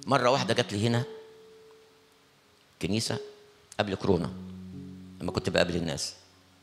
مره واحده جات لي هنا كنيسه قبل كورونا لما كنت بقابل الناس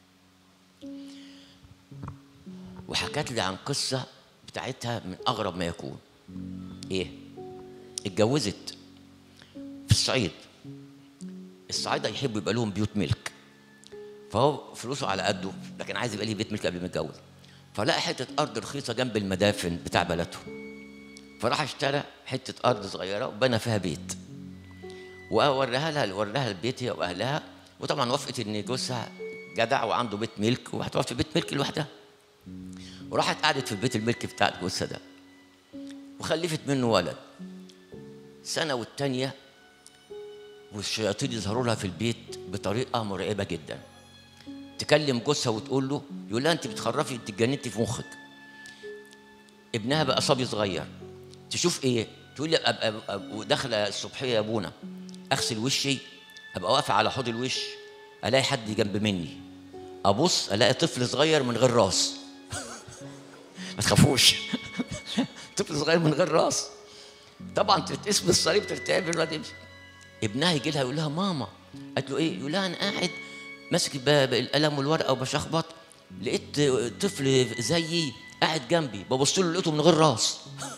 وحكت لي عن قصه بتاعتها من اغرب ما يكون ايه اتجوزت في الصعيد الصعايده يحبوا يبقى لهم بيوت ملك فهو فلوسه على قده لكن عايز يبقى ليه بيت ملك قبل ما يتجوز فلقى حته ارض رخيصه جنب المدافن بتاع بلدهم فراح اشترى حته ارض صغيره وبنى فيها بيت ووريها لها وراها البيت هي واهلها وطبعا وافقت ان جوزها جدع وعنده بيت ملك وهتقعد في بيت ملك لوحدها وراحت قعدت في البيت الملك بتاع جوزها ده وخلفت منه ولد سنه والتانيه والشياطين يظهروا لها في البيت بطريقه مرعبه جدا تكلم جوزها وتقول له يقول لها انت بتخرفي انت اتجننتي في مخك ابنها بقى صبي صغير تشوف ايه تقول لي ابقى أبقى داخله الصبحيه يا ابونا اغسل وشي ابقى واقفه على حوض الوش الاقي حد جنب مني ابص الاقي طفل صغير من غير راس ما تخافوش طفل صغير من غير راس طبعا اسم الصليب ترتعب الواد يمشي ابنها يجي لها يقول لها ماما قالت له ايه يقول لها انا قاعد ماسك ب- القلم والورقه وبشخبط لقيت طفل زيي قاعد جنبي ببص له لقيته من غير راس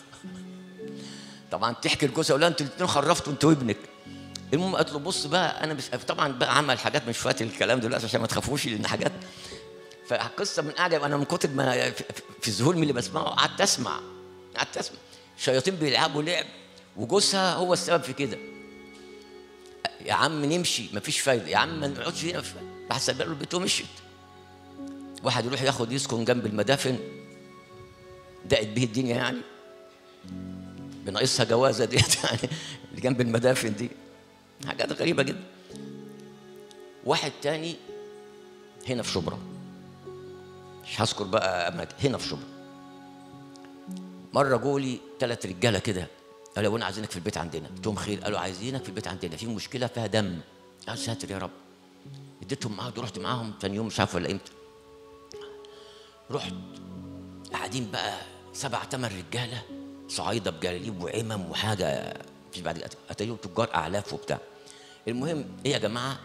طبعا تحكي لجوزها يقول لها انتوا الاثنين خرفتوا انت وابنك المهم قالت له بص بقى انا مش طبعا بقى عمل حاجات مش فاكر الكلام دلوقتي عشان ما تخافوش لان حاجات فقصه من قاعده انا من كتر ما في- في الذهول من اللي بسمعه قعدت اسمع قعدت اسمع الشياطين بيلعبوا لعب وجوزها هو السبب في كده يا عم نمشي مفيش فايده يا عم ما نقعدش هنا مفيش فايدة. راح سابق له البيت ومشيت واحد يروح ياخد يسكن جنب المدافن دقت به الدنيا يعني بناقصها جوازه ديت يعني اللي جنب المدافن دي حاجات غريبه جدا واحد تاني هنا في شبرا مش هذكر بقى اماكن هنا في شبرا مره جولي ثلاث رجاله كده قالوا يا ابونا عايزينك في البيت عندنا قلت لهم خير قالوا عايزينك في البيت عندنا في مشكله فيها دم يا ساتر يا رب اديتهم معاهم رحت معاهم ثاني يوم مش عارف ولا امتى رحت قاعدين بقى سبع ثمان رجاله صعايده بجلاليب وعمم وحاجه مفيش بعد كده اتاريهم تجار اعلاف وبتاع المهم ايه يا جماعه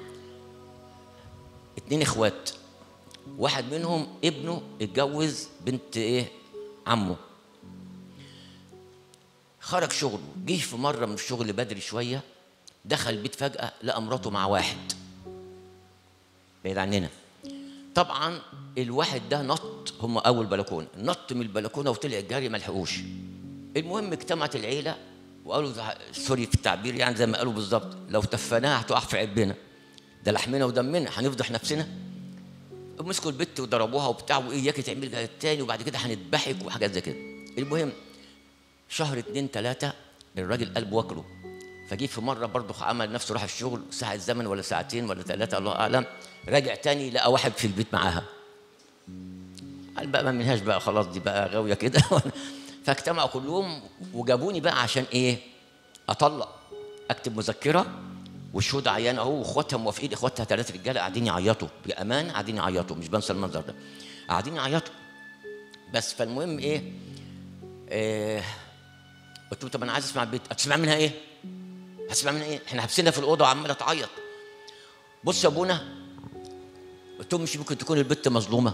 اتنين اخوات واحد منهم ابنه اتجوز بنت ايه عمه خرج شغله جه في مره من الشغل بدري شويه دخل البيت فجاه لقى مراته مع واحد بعيد عننا طبعا الواحد ده نط هم اول بلكونه نط من البلكونه وطلع الجري ما لحقوش المهم اجتمعت العيله وقالوا ده- سوري في التعبير يعني زي ما قالوا بالظبط لو تفناها هتقع في عبنا ده لحمنا ودمنا هنفضح نفسنا مسكوا البت وضربوها وبتاع واياك تعمل كده تاني وبعد كده هنذبحك وحاجات زي كده المهم شهر اتنين تلاته الراجل قلبه واكله فجه في مره برضه عمل نفسه راح الشغل ساعه زمن ولا ساعتين ولا ثلاثه الله اعلم راجع تاني لقى واحد في البيت معاها قال بقى ما منهاش بقى خلاص دي بقى غاويه كده فاجتمعوا كلهم وجابوني بقى عشان ايه اطلق اكتب مذكره والشهود عيان اهو واخواتها موافقين اخواتها ثلاث رجاله قاعدين يعيطوا بامان قاعدين يعيطوا مش بنسى المنظر ده قاعدين يعيطوا بس فالمهم ايه, إيه قلت له طب انا عايز اسمع البيت هتسمع منها ايه؟ هتسمع منها ايه؟ احنا حابسينها في الاوضه وعماله تعيط بص يا ابونا قلت له مش ممكن تكون البت مظلومه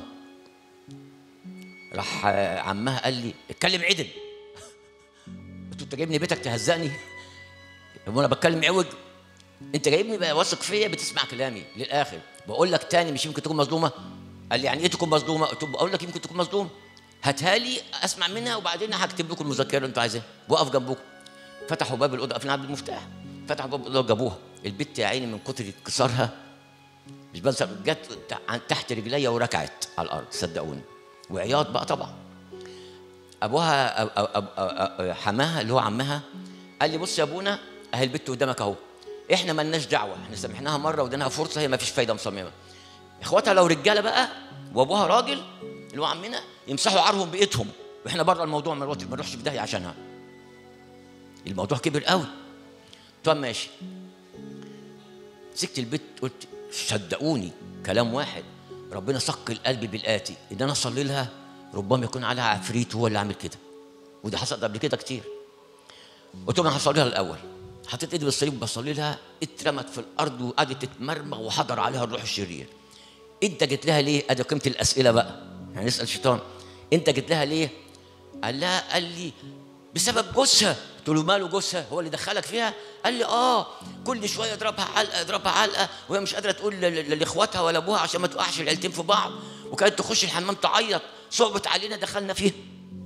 راح آه، عمها قال لي اتكلم عدل قلت له انت جايبني بيتك تهزقني يا ابونا بتكلم عوج انت جايبني بقى واثق فيا بتسمع كلامي للاخر بقول لك تاني مش يمكن تكون مظلومه قال لي يعني ايه تكون مظلومه قلت له بقول لك يمكن تكون مظلومه هاتها لي اسمع منها وبعدين هكتب لكم المذكره اللي انتوا عايزينها واقف جنبكم فتحوا باب الاوضه قافلين على بالمفتاح فتحوا باب الاوضه جابوها البت يا عيني من كتر انكسارها مش بنسى جت تع- تحت رجليا وركعت على الارض صدقوني وعياط بقى طبعا ابوها أب أب أب أب حماها اللي هو عمها قال لي بص يا ابونا اهي البت قدامك اهو احنا مالناش دعوه احنا سامحناها مره واديناها فرصه هي ما فيش فايده مصممه اخواتها لو رجاله بقى وابوها راجل اللي هو عمنا يمسحوا عارهم بايدهم واحنا بره الموضوع ما نروحش- ما نروحش في داهيه عشانها الموضوع كبر قوي طب ماشي مسكت البيت قلت صدقوني كلام واحد ربنا صق القلب بالآتي إن أنا أصلي لها ربما يكون عليها عفريت هو اللي عامل كده وده حصل قبل كده كتير قلت لهم أنا هصلي لها الأول حطيت ايدي بالصليب بصلي لها اترمت في الارض وقعدت تتمرمغ وحضر عليها الروح الشرير انت جيت لها ليه ادي قيمه الاسئله بقى يعني نسال الشيطان انت جيت لها ليه قال لها قال لي بسبب جوزها قلت له ماله جوزها هو اللي دخلك فيها قال لي اه كل شويه اضربها علقه اضربها علقه وهي مش قادره تقول ل- ل- لاخواتها ولا ابوها عشان ما توقعش العيلتين في بعض وكانت تخش الحمام تعيط صعبت علينا دخلنا فيها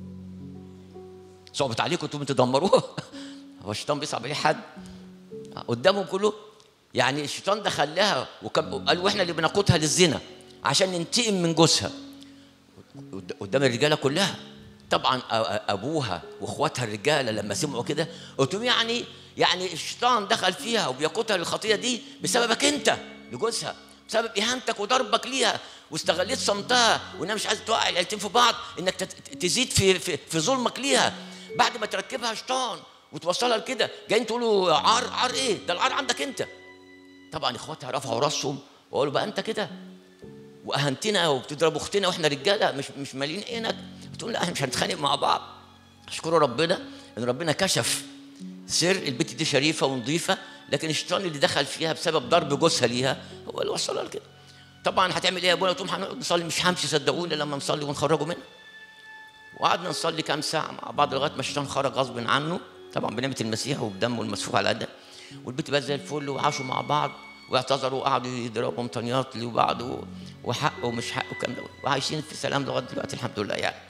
صعبت عليكم انتم تدمروها هو الشيطان بيصعب عليه حد قدامهم كله يعني الشيطان دخل لها وكان قال واحنا اللي بنقودها للزنا عشان ننتقم من جوزها قد- قدام الرجاله كلها طبعا أ- أ- ابوها واخواتها الرجاله لما سمعوا كده قلت لهم يعني يعني الشيطان دخل فيها وبيقودها للخطيه دي بسببك انت لجوزها بسبب اهانتك وضربك ليها واستغليت صمتها وانها مش عايزه توقع العيلتين في بعض انك تت- تزيد في في, في ظلمك ليها بعد ما تركبها شيطان وتوصلها لكده جايين تقولوا عار عار ايه ده العار عندك انت طبعا اخواتها رفعوا راسهم وقالوا بقى انت كده واهنتنا وبتضرب اختنا واحنا رجاله مش مش مالين عينك بتقول لا احنا مش هنتخانق مع بعض اشكر ربنا ان ربنا كشف سر البنت دي شريفه ونظيفه لكن الشيطان اللي دخل فيها بسبب ضرب جوزها ليها هو اللي وصلها لكده طبعا هتعمل ايه يا ابونا قلت لهم هنقعد نصلي مش همشي صدقوني لما نصلي ونخرجوا منها وقعدنا نصلي كام ساعه مع بعض لغايه ما الشيطان خرج غصب عنه طبعا بنعمه المسيح وبدمه المسفوح على قدها والبنت بقى زي الفل وعاشوا مع بعض واعتذروا وقعدوا يضربوا طنيات لبعض و- وحق ومش حق والكلام ده وعايشين في سلام لغايه دلوقتي الحمد لله يعني